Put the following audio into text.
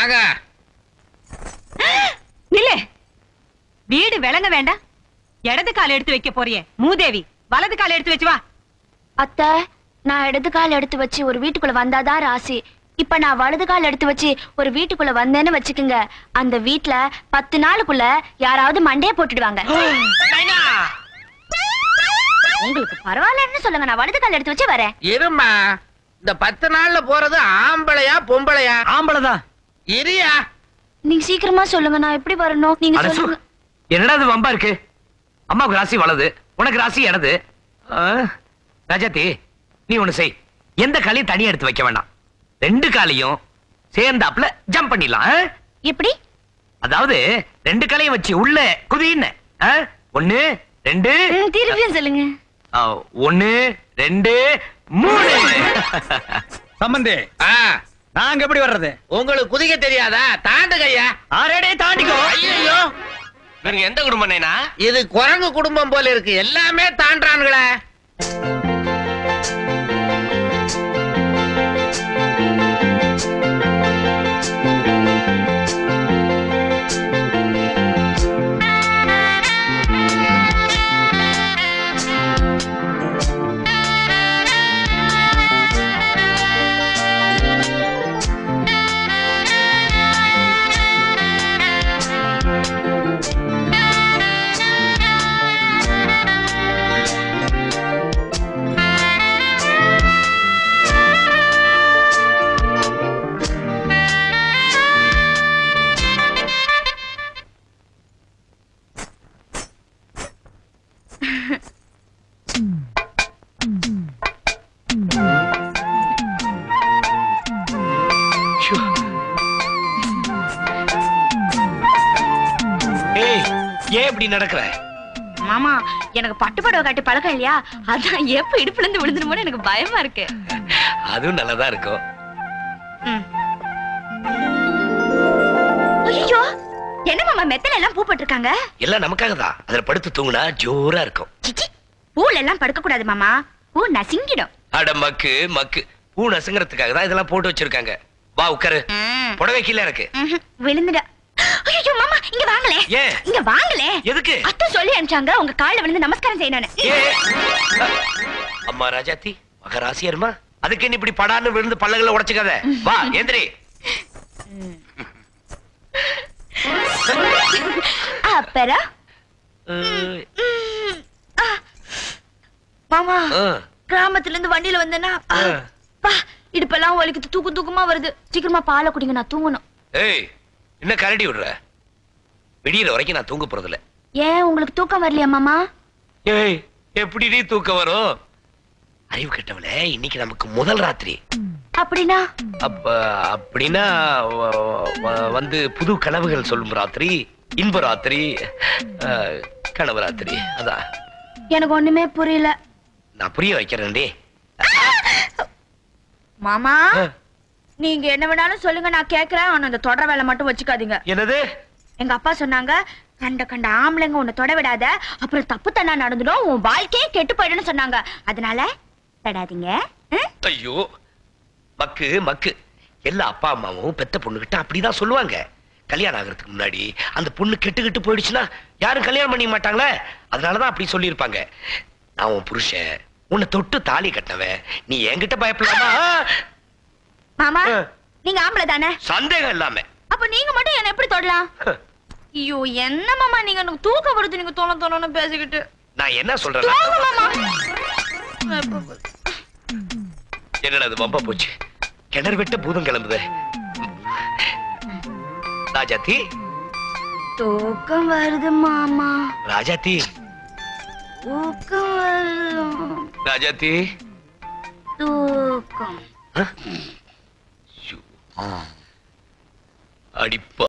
வாங்க நில்லு வீடு விளங்க வேண்டாம் இடது கால் எடுத்து வைக்க போறியே மூதேவி வலது கால் எடுத்து வச்சு வா அத்தை நான் இடது கால் எடுத்து வச்சு ஒரு வீட்டுக்குள்ள வந்தாதான் ராசி இப்ப நான் வலது கால் எடுத்து வச்சு ஒரு வீட்டுக்குள்ள வந்தேன்னு வச்சுக்குங்க அந்த வீட்ல பத்து நாளுக்குள்ள யாராவது மண்டைய போட்டுடுவாங்க உங்களுக்கு பரவாயில்லன்னு சொல்லுங்க நான் வலது கால் எடுத்து வச்சு வரேன் இருமா இந்த பத்து நாள்ல போறது ஆம்பளையா பொம்பளையா ஆம்பளைதான் இரியா நீங்க சீக்கிரமா சொல்லுங்க நான் எப்படி வரணும் நீங்க அட சு, சொல்லுங்க என்னடா இது வம்பா இருக்கு அம்மாவுக்கு ராசி வலது உனக்கு ராசி இடது ஆ, ராஜாத்தி நீ ஒண்ணு செய் எந்த காலையும் தனியா எடுத்து வைக்க வேண்டாம் ரெண்டு காலையும் சேர்ந்தாப்புல ஜம்ப் பண்ணிடலாம் ஆ? எப்படி அதாவது ரெண்டு காலையும் வச்சு உள்ள குதின்னு ஆ? ஒண்ணு ரெண்டு ம், திருப்பியும் சொல்லுங்க ஆ, ஒண்ணு ரெண்டு மூணு சம்பந்தி ஆ, நாங்க எப்படி வர்றது உங்களுக்கு குதிக்க தெரியாதா தாண்டுங்கய்யா ஆரேடே தாண்டிக்கோ ஐயோ இவங்க எந்த குடும்பம் இது குரங்கு குடும்பம் போல இருக்கு எல்லாமே தாண்டானுங்களே ஏய் ஏன் இப்படி நடக்கிற மாமா எனக்கு பட்டு புடவை காட்டி பழக்கம் இல்லையா அதான் எப்ப இடுப்புல இருந்து விழுந்துருமோன்னு எனக்கு பயமா இருக்கு அதுவும் நல்லதா இருக்கும் ஐயோ என்ன மாமா மெத்தல எல்லாம் பூ போட்டிருக்காங்க எல்லாம் நமக்காக தான் அதுல படுத்து தூங்குனா ஜோரா இருக்கும் சிச்சி பூல எல்லாம் படுக்க கூடாது மாமா பூ நசுங்கிடும் அட மக்கு மக்கு பூ நசுங்கிறதுக்காக தான் இதெல்லாம் போட்டு வச்சிருக்காங்க வா உட்காரு ம். புடவை கீழே இருக்கு ம்ஹும், விழுந்துட ஐயோ மாமா இங்க வாங்களே ஏன்? இங்க வாங்களே எதுக்கு? அத்தை சொல்லி அனுப்பிச்சாங்க உங்க கால்ல விழுந்து நமஸ்காரம் செய்யணும்னு ஏ அம்மா ராஜாத்தி மகராசியர்மா அதுக்கு என்ன இப்படி படான்னு விழுந்து பல்லகளை உடைச்சுக்காத வா ஏந்திரி அப்புறம் அஹ், மாமா அஹ், கிராமத்துல இருந்து வண்டியில வந்தேன்னா ஆ, அஹ். பா இடுப்பெல்லாம் வலிக்குது தூக்கு தூக்கமா வருது சீக்கிரமா பாலை குடிங்க நான் தூங்கணும் ஏய் என்ன கரடி விடுற விடியிற வரைக்கும் நான் தூங்க போறதில்ல ஏன் உங்களுக்கு தூக்கம் வரலையா மாமா ஏய் எப்படி நீ தூக்கம் வரும் அறிவு கெட்டவளே இன்னைக்கு நமக்கு முதல் ராத்திரி அப்படின்னா அப்ப அப்படின்னா வ- வ- வந்து புது கனவுகள் சொல்லும் ராத்திரி இன்ப ராத்திரி அஹ், கனவு ராத்திரி அதான் எனக்கு ஒண்ணுமே புரியல நான் புரிய வைக்கிறேன்டே மாமா அஹ், நீங்க என்ன வேணாலும் சொல்லுங்க நான் கேக்குறேன் ஆனா அந்த தொடர வேலை மட்டும் வச்சுக்காதீங்க என்னது எங்க அப்பா சொன்னாங்க கண்ட கண்ட ஆம்பளைங்க உன்னை தொட விடாத அப்புறம் தப்பு தண்டா நடந்துடும் உன் வாழ்க்கையே கெட்டு போயிடும்னு சொன்னாங்க அதனால தொடாதீங்க ம்? ஐயோ மக்கு மக்கு எல்லா அப்பா அம்மாவும் பெத்த பொண்ணுகிட்ட அப்படிதான் சொல்லுவாங்க கல்யாணம் ஆகிறதுக்கு முன்னாடி அந்த பொண்ணு கெட்டு கெட்டு போயிடுச்சுன்னா யாரும் கல்யாணம் பண்ணிக்க மாட்டாங்களே அதனாலதான் அப்படி சொல்லியிருப்பாங்க நான் உன் புருஷன் உன்னை தொட்டு தாலி கட்டினவன் நீ என்கிட்ட பயப்படலாமா மாமா ஆ. நீங்க ஆம்பளை தானே சந்தேகம் இல்லாம அப்ப நீங்க மட்டும் என்ன எப்படி தொடலாம் ஐயோ என்ன மாமா நீங்க எனக்கு தூக்கம் வருது நீங்க தோண தோணுன்னு பேசிக்கிட்டு நான் என்ன சொல்றேன் தூங்க மாமா என்னடா அது வம்பா போச்சு கிணறு வெட்ட பூதம் கிளம்புது ராஜாத்தி தூக்கம் வருது மாமா ராஜாத்தி தூக்கம் வருது ராஜாத்தி தூக்கம் அடிப்பா